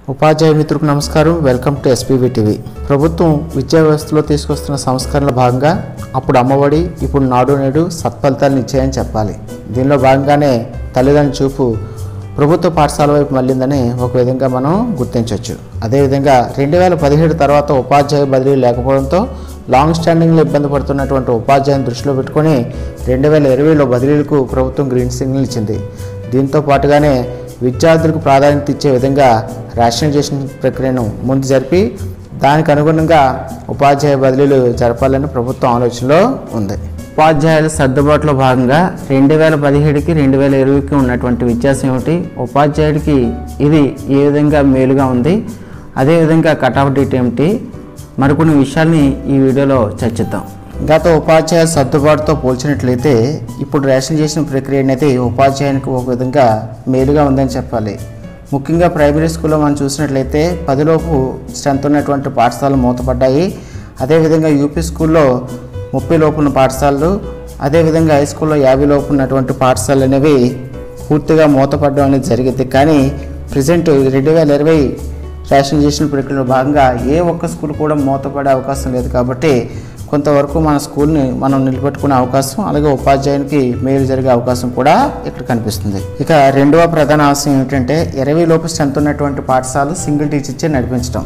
ఉపాధ్యాయ మిత్రులకు నమస్కారం వెల్కమ్ టు ఎస్పీబీ టీవీ ప్రభుత్వం విద్యా వ్యవస్థలో తీసుకొస్తున్న సంస్కరణల భాగంగా అప్పుడు అమ్మఒడి ఇప్పుడు నాడు నేడు సత్ఫలితాలను ఇచ్చాయని చెప్పాలి దీనిలో భాగంగానే తల్లిదండ్రుల చూపు ప్రభుత్వ పాఠశాల వైపు మళ్ళిందని ఒక విధంగా మనం గుర్తించవచ్చు అదేవిధంగా రెండు వేల పదిహేడు తర్వాత ఉపాధ్యాయ బదిలీ లేకపోవడంతో లాంగ్ స్టాండింగ్లో ఇబ్బంది పడుతున్నటువంటి ఉపాధ్యాయుని దృష్టిలో పెట్టుకొని రెండు వేల ఇరవైలో బదిలీలకు ప్రభుత్వం గ్రీన్ సిగ్నల్ ఇచ్చింది దీంతో పాటుగానే విద్యార్థులకు ప్రాధాన్యత ఇచ్చే విధంగా రేషనలైజేషన్ ప్రక్రియను ముందు జరిపి దానికి అనుగుణంగా ఉపాధ్యాయ బదిలీలు జరపాలని ప్రభుత్వం ఆలోచనలో ఉంది ఉపాధ్యాయుల సర్దుబాటులో భాగంగా రెండు వేల పదిహేడుకి రెండు వేల ఇరవైకి ఉన్నటువంటి వ్యత్యాసం ఏమిటి ఉపాధ్యాయుడికి ఇది ఏ విధంగా మేలుగా ఉంది అదేవిధంగా కట్ డేట్ ఏమిటి మరికొన్ని విషయాల్ని ఈ వీడియోలో చర్చిద్దాం గత ఉపాధ్యాయ సర్దుబాటుతో పోల్చినట్లయితే ఇప్పుడు రేషనలైజేషన్ ప్రక్రియ అనేది ఉపాధ్యాయునికి ఒక విధంగా మేలుగా ఉందని చెప్పాలి ముఖ్యంగా ప్రైమరీ స్కూల్లో మనం చూసినట్లయితే పదిలోపు స్ట్రెంత్ ఉన్నటువంటి పాఠశాలలు మూతపడ్డాయి అదేవిధంగా యూపీ స్కూల్లో ముప్పై లోపు ఉన్న పాఠశాలలు అదేవిధంగా హై స్కూల్లో యాభై లోపు ఉన్నటువంటి పాఠశాలలు అనేవి పూర్తిగా మూతపడడం అనేది జరిగింది కానీ ప్రజెంట్ రెండు వేల ఇరవై రేషనలైజేషన్ ప్రక్రియలో భాగంగా ఏ ఒక్క స్కూల్ కూడా మూతపడే అవకాశం లేదు కాబట్టి కొంతవరకు మన స్కూల్ని మనం నిలబెట్టుకునే అవకాశం అలాగే ఉపాధ్యాయునికి మేలు జరిగే అవకాశం కూడా ఇక్కడ కనిపిస్తుంది ఇక రెండవ ప్రధాన అంశం ఏమిటంటే ఇరవై లోపు స్ట్రెంత్ ఉన్నటువంటి పాఠశాలలు సింగిల్ టీచర్చే నడిపించడం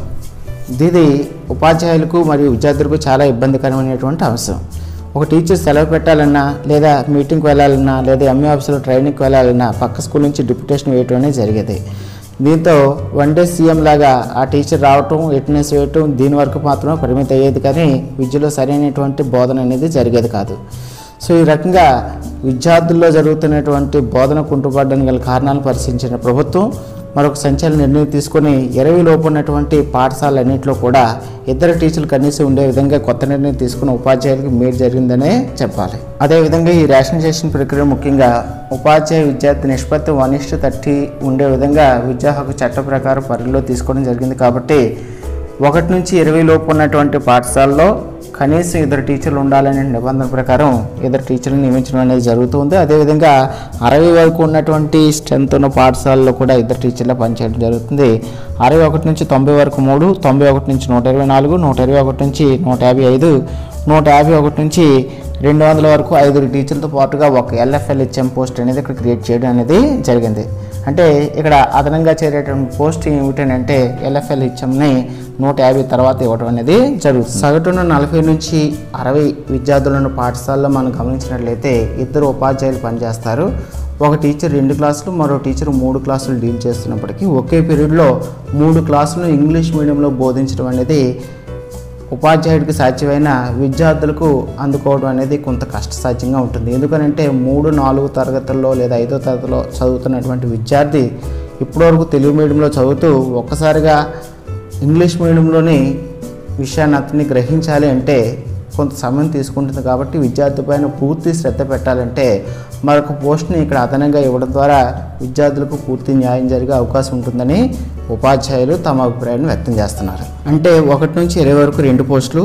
ఇది ఉపాధ్యాయులకు మరియు విద్యార్థులకు చాలా ఇబ్బందికరమైనటువంటి అంశం ఒక టీచర్ సెలవు పెట్టాలన్నా లేదా మీటింగ్కి వెళ్ళాలన్నా లేదా ఎంఏ ఆఫీసులో ట్రైనింగ్కి వెళ్ళాలన్నా పక్క స్కూల్ నుంచి డిప్యుటేషన్ వేయటం అనేది జరిగేది దీంతో వన్ డే సీఎం లాగా ఆ టీచర్ రావటం అటెండెన్స్ వేయటం దీని వరకు మాత్రమే పరిమితి అయ్యేది కానీ విద్యలో సరైనటువంటి బోధన అనేది జరిగేది కాదు సో ఈ రకంగా విద్యార్థుల్లో జరుగుతున్నటువంటి బోధన కుంటుపడడానికి గల కారణాలను పరిశీలించిన ప్రభుత్వం మరొక సంచలన నిర్ణయం తీసుకొని ఇరవై లోపు ఉన్నటువంటి పాఠశాలన్నింటిలో కూడా ఇద్దరు టీచర్లు కనీసం ఉండే విధంగా కొత్త నిర్ణయం తీసుకున్న ఉపాధ్యాయులకు మేలు జరిగిందనే చెప్పాలి అదేవిధంగా ఈ రేషనలైజేషన్ ప్రక్రియ ముఖ్యంగా ఉపాధ్యాయ విద్యార్థి నిష్పత్తి వన్ ఇష్టు థర్టీ ఉండే విధంగా విద్యా హక్కు చట్ట ప్రకారం పరిధిలో తీసుకోవడం జరిగింది కాబట్టి ఒకటి నుంచి ఇరవై లోపు ఉన్నటువంటి పాఠశాలలో కనీసం ఇద్దరు టీచర్లు ఉండాలనే నిబంధన ప్రకారం ఇద్దరు టీచర్లు నియమించడం అనేది జరుగుతుంది అదేవిధంగా అరవై వరకు ఉన్నటువంటి స్ట్రెంత్ ఉన్న పాఠశాలలో కూడా ఇద్దరు టీచర్లు పనిచేయడం జరుగుతుంది అరవై ఒకటి నుంచి తొంభై వరకు మూడు తొంభై ఒకటి నుంచి నూట ఇరవై నాలుగు నూట ఇరవై ఒకటి నుంచి నూట యాభై ఐదు నూట యాభై ఒకటి నుంచి రెండు వందల వరకు ఐదుగురు టీచర్లతో పాటుగా ఒక ఎల్ఎఫ్ఎల్హెచ్ఎం పోస్ట్ అనేది ఇక్కడ క్రియేట్ చేయడం అనేది జరిగింది అంటే ఇక్కడ అదనంగా చేరేటువంటి పోస్ట్ ఏమిటంటే ఎల్ఎఫ్ఎల్హెచ్ఎంని నూట యాభై తర్వాత ఇవ్వడం అనేది జరుగుతుంది సగటున నలభై నుంచి అరవై విద్యార్థులను పాఠశాలలో మనం గమనించినట్లయితే ఇద్దరు ఉపాధ్యాయులు పనిచేస్తారు ఒక టీచర్ రెండు క్లాసులు మరో టీచర్ మూడు క్లాసులు డీల్ చేస్తున్నప్పటికీ ఒకే పీరియడ్లో మూడు క్లాసులు ఇంగ్లీష్ మీడియంలో బోధించడం అనేది ఉపాధ్యాయుడికి సాధ్యమైన విద్యార్థులకు అందుకోవడం అనేది కొంత కష్టసాధ్యంగా ఉంటుంది ఎందుకనంటే మూడు నాలుగు తరగతుల్లో లేదా ఐదో తరగతిలో చదువుతున్నటువంటి విద్యార్థి ఇప్పటివరకు తెలుగు మీడియంలో చదువుతూ ఒక్కసారిగా ఇంగ్లీష్ మీడియంలోని విషయాన్ని అతన్ని గ్రహించాలి అంటే కొంత సమయం తీసుకుంటుంది కాబట్టి విద్యార్థి పైన పూర్తి శ్రద్ధ పెట్టాలంటే మరొక పోస్ట్ని ఇక్కడ అదనంగా ఇవ్వడం ద్వారా విద్యార్థులకు పూర్తి న్యాయం జరిగే అవకాశం ఉంటుందని ఉపాధ్యాయులు తమ అభిప్రాయాన్ని వ్యక్తం చేస్తున్నారు అంటే ఒకటి నుంచి ఇరవై వరకు రెండు పోస్టులు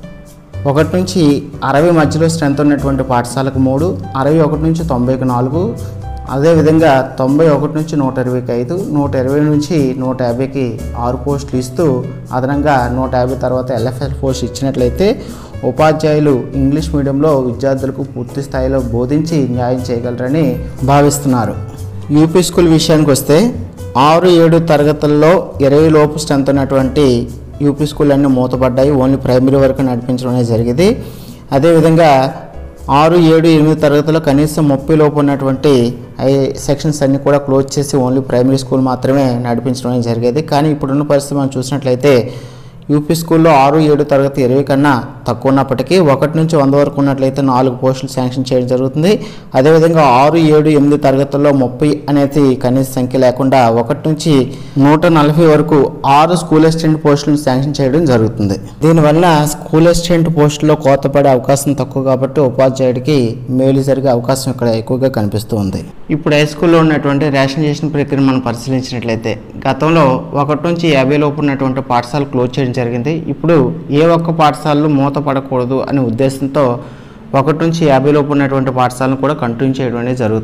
ఒకటి నుంచి అరవై మధ్యలో స్ట్రెంత్ ఉన్నటువంటి పాఠశాలకు మూడు అరవై ఒకటి నుంచి తొంభైకి నాలుగు అదేవిధంగా తొంభై ఒకటి నుంచి నూట ఇరవైకి ఐదు నూట ఇరవై నుంచి నూట యాభైకి ఆరు పోస్టులు ఇస్తూ అదనంగా నూట యాభై తర్వాత ఎల్ఎఫ్ఎల్ పోస్ట్ ఇచ్చినట్లయితే ఉపాధ్యాయులు ఇంగ్లీష్ మీడియంలో విద్యార్థులకు పూర్తి స్థాయిలో బోధించి న్యాయం చేయగలరని భావిస్తున్నారు యూపీ స్కూల్ విషయానికి వస్తే ఆరు ఏడు తరగతుల్లో ఇరవై లోపు స్ట్రెంత్ ఉన్నటువంటి యూపీ స్కూల్ అన్నీ మూతపడ్డాయి ఓన్లీ ప్రైమరీ వరకు నడిపించడం అనేది జరిగింది అదేవిధంగా ఆరు ఏడు ఎనిమిది తరగతిలో కనీసం ముప్పై లోపు ఉన్నటువంటి ఐ సెక్షన్స్ అన్నీ కూడా క్లోజ్ చేసి ఓన్లీ ప్రైమరీ స్కూల్ మాత్రమే నడిపించడం అనేది జరిగేది కానీ ఇప్పుడున్న పరిస్థితి మనం చూసినట్లయితే యూపీ స్కూల్లో ఆరు ఏడు తరగతి ఇరవై కన్నా తక్కువ ఉన్నప్పటికీ ఒకటి నుంచి వంద వరకు ఉన్నట్లయితే నాలుగు పోస్టులు శాంక్షన్ చేయడం జరుగుతుంది అదేవిధంగా ఆరు ఏడు ఎనిమిది తరగతుల్లో ముప్పై అనేది కనీస సంఖ్య లేకుండా ఒకటి నుంచి నూట నలభై వరకు ఆరు స్కూల్ అసిస్టెంట్ పోస్టులను శాంక్షన్ చేయడం జరుగుతుంది దీనివల్ల స్కూల్ అసిస్టెంట్ పోస్టులో కోత పడే అవకాశం తక్కువ కాబట్టి ఉపాధ్యాయుడికి మేలు జరిగే అవకాశం ఇక్కడ ఎక్కువగా కనిపిస్తూ ఉంది ఇప్పుడు హై స్కూల్లో ఉన్నటువంటి రేషనలైజేషన్ ప్రక్రియ మనం పరిశీలించినట్లయితే గతంలో ఒకటి నుంచి యాభై లోపు ఉన్నటువంటి పాఠశాల క్లోజ్ చేయడం జరిగింది ఇప్పుడు ఏ ఒక్క పాఠశాలలో మూతపడకూడదు అనే ఉద్దేశంతో ఒకటి నుంచి యాభై లోపు ఉన్నటువంటి పాఠశాలను కూడా కంటిన్యూ చేయడం అనేది జరుగుతుంది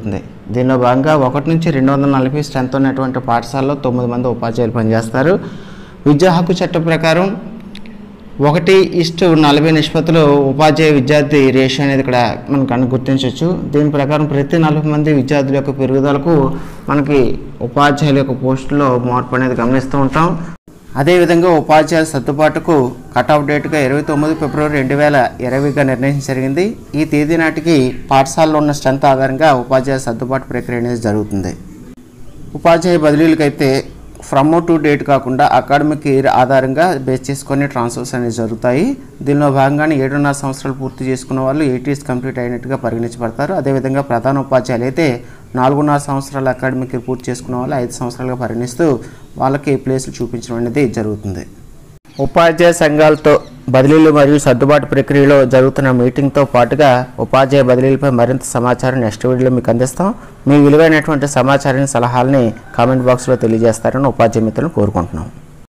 దీనిలో భాగంగా ఒకటి నుంచి రెండు వందల నలభై స్ట్రెంత్ ఉన్నటువంటి పాఠశాలలో తొమ్మిది మంది ఉపాధ్యాయులు పనిచేస్తారు విద్యా హక్కు చట్టం ప్రకారం ఒకటి ఇష్టు నలభై నిష్పత్తిలో ఉపాధ్యాయ విద్యార్థి రేషియో అనేది ఇక్కడ మనం కను గుర్తించవచ్చు దీని ప్రకారం ప్రతి నలభై మంది విద్యార్థుల యొక్క పెరుగుదలకు మనకి ఉపాధ్యాయుల యొక్క పోస్టులో మార్పు అనేది గమనిస్తూ ఉంటాం అదేవిధంగా ఉపాధ్యాయుల సర్దుబాటుకు కట్ ఆఫ్ డేట్గా ఇరవై తొమ్మిది ఫిబ్రవరి రెండు వేల ఇరవైగా నిర్ణయించడం జరిగింది ఈ తేదీ నాటికి పాఠశాలలో ఉన్న స్ట్రెంత్ ఆధారంగా ఉపాధ్యాయ సర్దుబాటు ప్రక్రియ అనేది జరుగుతుంది ఉపాధ్యాయ బదిలీలకైతే ఫ్రమ్ టు డేట్ కాకుండా అకాడమిక్ ఇయర్ ఆధారంగా బేస్ చేసుకొని ట్రాన్స్ఫర్స్ అనేవి జరుగుతాయి దీనిలో భాగంగానే ఏడున్నర సంవత్సరాలు పూర్తి చేసుకున్న వాళ్ళు ఎయిట్ ఇయర్స్ కంప్లీట్ అయినట్టుగా పరిగణించబడతారు అదేవిధంగా ప్రధాన ఉపాధ్యాయులు అయితే నాలుగున్నర సంవత్సరాల అకాడమిక్ ఇయర్ పూర్తి చేసుకున్న వాళ్ళు ఐదు సంవత్సరాలుగా పరిగణిస్తూ వాళ్ళకి ప్లేసులు చూపించడం అనేది జరుగుతుంది ఉపాధ్యాయ సంఘాలతో బదిలీలు మరియు సర్దుబాటు ప్రక్రియలో జరుగుతున్న మీటింగ్తో పాటుగా ఉపాధ్యాయ బదిలీలపై మరింత సమాచారం నెక్స్ట్ వీడియోలో మీకు అందిస్తాం మీ విలువైనటువంటి సమాచారాన్ని సలహాలని కామెంట్ బాక్స్లో తెలియజేస్తారని ఉపాధ్యాయ మిత్రులను కోరుకుంటున్నాం